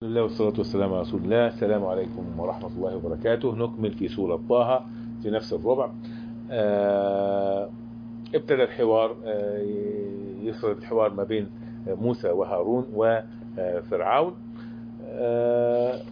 بسم الله والصلاة والسلام على رسول الله السلام عليكم ورحمة الله وبركاته نكمل في سورة طه في نفس الربع آه ابتدى الحوار آه يسرد الحوار ما بين موسى وهارون وفرعون آه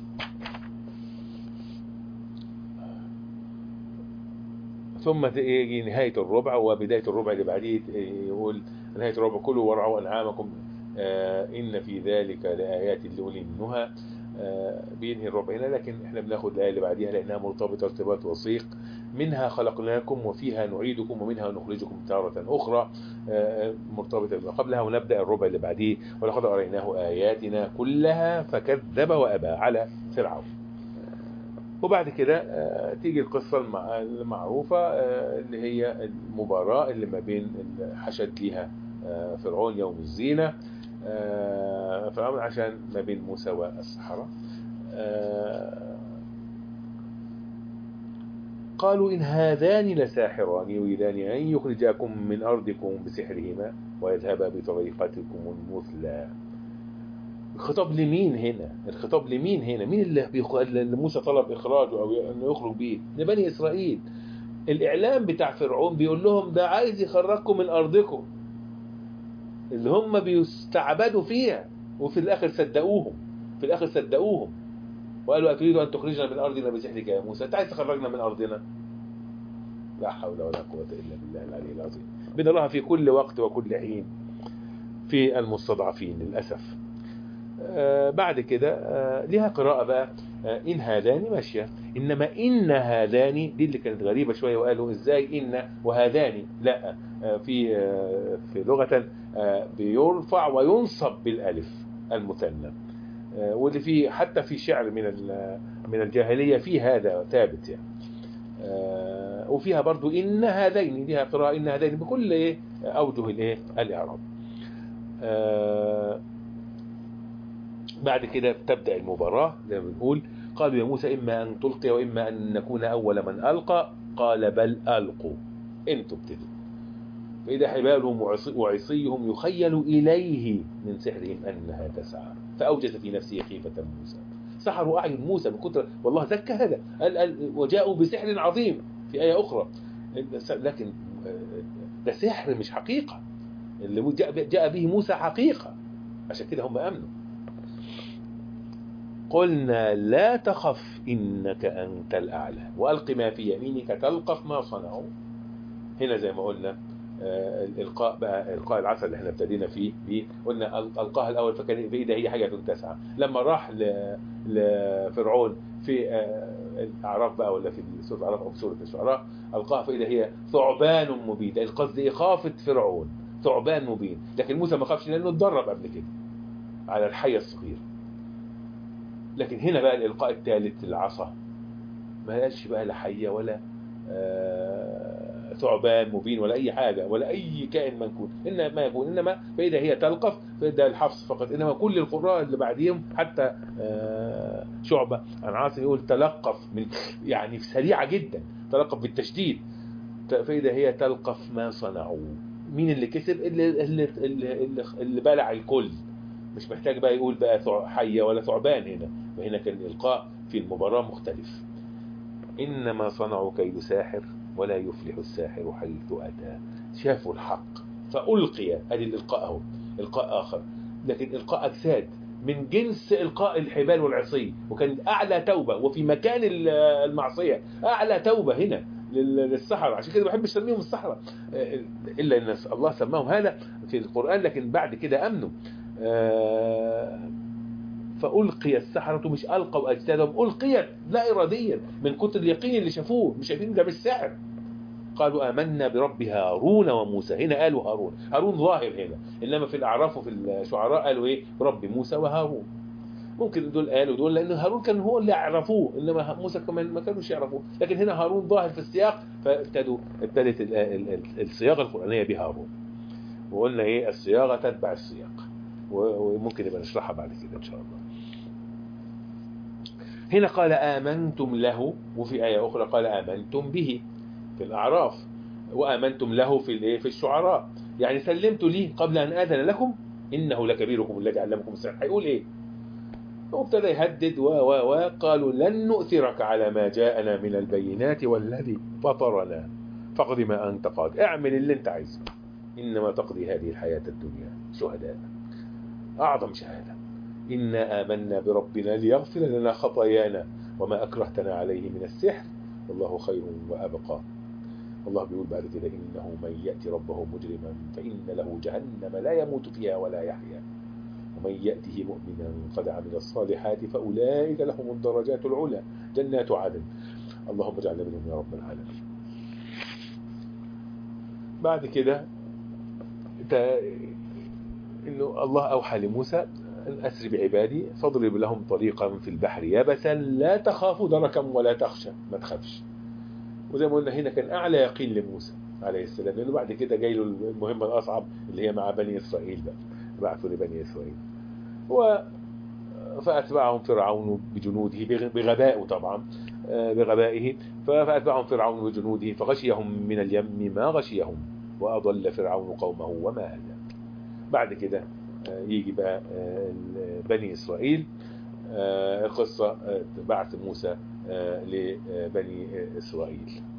ثم يجي نهاية الربع وبداية الربع اللي بعديه يقول نهاية الربع كلوا وارعوا أنعامكم إن في ذلك لآيات لأولي النهى بينهي الربع هنا لكن احنا بناخد الآية اللي بعديها لأنها مرتبطة ارتباط وثيق منها خلقناكم وفيها نعيدكم ومنها نخرجكم تارة أخرى مرتبطة بما قبلها ونبدأ الربع اللي بعديه ولقد أريناه آياتنا كلها فكذب وأبى على فرعون وبعد كده تيجي القصة المعروفة اللي هي المباراة اللي ما بين حشد ليها فرعون يوم الزينة فرعون عشان ما بين موسى والسحرة قالوا إن هذان لساحران يريدان أن يخرجاكم من أرضكم بسحرهما ويذهبا بطريقتكم المثلى الخطاب لمين هنا الخطاب لمين هنا مين اللي, بيخ... اللي موسى طلب إخراجه أو أنه يخرج به لبني إسرائيل الإعلام بتاع فرعون بيقول لهم ده عايز يخرجكم من أرضكم اللي هم بيستعبدوا فيها وفي الآخر صدقوهم في الآخر صدقوهم وقالوا أتريد أن تخرجنا من أرضنا بسحرك يا موسى أنت عايز تخرجنا من أرضنا لا حول ولا قوة إلا بالله العلي العظيم بنراها في كل وقت وكل حين في المستضعفين للأسف آه بعد كده آه لها قراءة بقى آه إن هذان ماشية إنما إن هذان دي اللي كانت غريبة شوية وقالوا إزاي إن وهذان لا في في لغة بيرفع وينصب بالألف المثنى واللي في حتى في شعر من من الجاهلية في هذا ثابت يعني وفيها برضو إن هذين لها قراءة إن هذين بكل إيه أوجه الإيه الإعراب بعد كده تبدأ المباراة زي ما بنقول قالوا يا موسى إما أن تلقي وإما أن نكون أول من ألقى قال بل ألقوا انتوا ابتدوا فإذا حبالهم وعصيهم يخيل إليه من سحرهم أنها تسعى فأوجس في نفسه خيفة موسى سحروا أعين موسى من كتر والله زكى هذا قال قال وجاءوا بسحر عظيم في آية أخرى لكن ده سحر مش حقيقة اللي جاء به موسى حقيقة عشان كده هم أمنوا قلنا لا تخف إنك أنت الأعلى وألق ما في يمينك تلقف ما صنعوا هنا زي ما قلنا آه الإلقاء بقى إلقاء العسل اللي احنا ابتدينا فيه بيه قلنا ألقاها الأول فكان في إيده هي حاجة تسعى لما راح لفرعون في آه الأعراف بقى ولا في سورة الأعراف أو في سورة الشعراء ألقاها في إيده هي ثعبان مبين القصد إخافة فرعون ثعبان مبين لكن موسى ما خافش لأنه اتدرب قبل كده على الحية الصغيرة لكن هنا بقى الإلقاء الثالث العصا ما قالش بقى لا حية ولا آه ثعبان مبين ولا أي حاجة ولا أي كائن منكون إنما ما يكون إنما فإذا هي تلقف فإذا الحفص فقط إنما كل القراء اللي بعديهم حتى آه شعبة عن عاصم يقول تلقف من يعني سريعة جدا تلقف بالتشديد فإذا هي تلقف ما صنعوا مين اللي كسب اللي, اللي, اللي, اللي, اللي بلع الكل مش محتاج بقى يقول بقى حية ولا ثعبان هنا وهنا كان الإلقاء في المباراة مختلف إنما صنعوا كيد ساحر ولا يفلح الساحر حيث أتى شافوا الحق فألقي هذه الإلقاء أهو إلقاء آخر لكن إلقاء أجساد من جنس إلقاء الحبال والعصي وكان أعلى توبة وفي مكان المعصية أعلى توبة هنا للسحرة عشان كده ما بحبش اسميهم السحرة إلا أن الله سماهم هذا في القرآن لكن بعد كده أمنوا فألقي السحرة مش ألقوا أجسادهم ألقيت لا إراديا من كتر اليقين اللي شافوه مش شايفين ده مش سحر قالوا آمنا برب هارون وموسى هنا قالوا هارون هارون ظاهر هنا إنما في الأعراف وفي الشعراء قالوا إيه برب موسى وهارون ممكن دول قالوا دول لأن هارون كان هو اللي يعرفوه إنما موسى كمان ما كانوش يعرفوه لكن هنا هارون ظاهر في السياق فابتدوا ابتدت الصياغة القرآنية بهارون وقلنا إيه الصياغة تتبع السياق وممكن نبقى نشرحها بعد كده ان شاء الله هنا قال آمنتم له وفي آية أخرى قال آمنتم به في الأعراف وآمنتم له في الايه في الشعراء يعني سلمتوا لي قبل أن آذن لكم إنه لكبيركم الذي علمكم السحر هيقول إيه وابتدى يهدد و و و قالوا لن نؤثرك على ما جاءنا من البينات والذي فطرنا فاقض ما أنت قاض اعمل اللي انت عايزه إنما تقضي هذه الحياة الدنيا شهداء أعظم شهادة إنا آمنا بربنا ليغفر لنا خطايانا وما أكرهتنا عليه من السحر والله خير وأبقى الله بيقول بعد كده إنه من يأتي ربه مجرما فإن له جهنم لا يموت فيها ولا يحيا ومن يأته مؤمنا قد عمل الصالحات فأولئك لهم الدرجات العلى جنات عدن اللهم اجعلنا منهم يا رب العالمين بعد كده انه الله اوحى لموسى ان اسر بعبادي فاضرب لهم طريقا في البحر يبسا لا تخافوا دركا ولا تخشى ما تخافش وزي ما قلنا هنا كان اعلى يقين لموسى عليه السلام لانه بعد كده جاي له المهمه الاصعب اللي هي مع بني اسرائيل بقى بعثوا لبني اسرائيل و فاتبعهم فرعون بجنوده بغبائه طبعا بغبائه فاتبعهم فرعون بجنوده فغشيهم من اليم ما غشيهم واضل فرعون قومه وما هدى بعد كده يجي بقى بني إسرائيل القصة بعث موسى لبني إسرائيل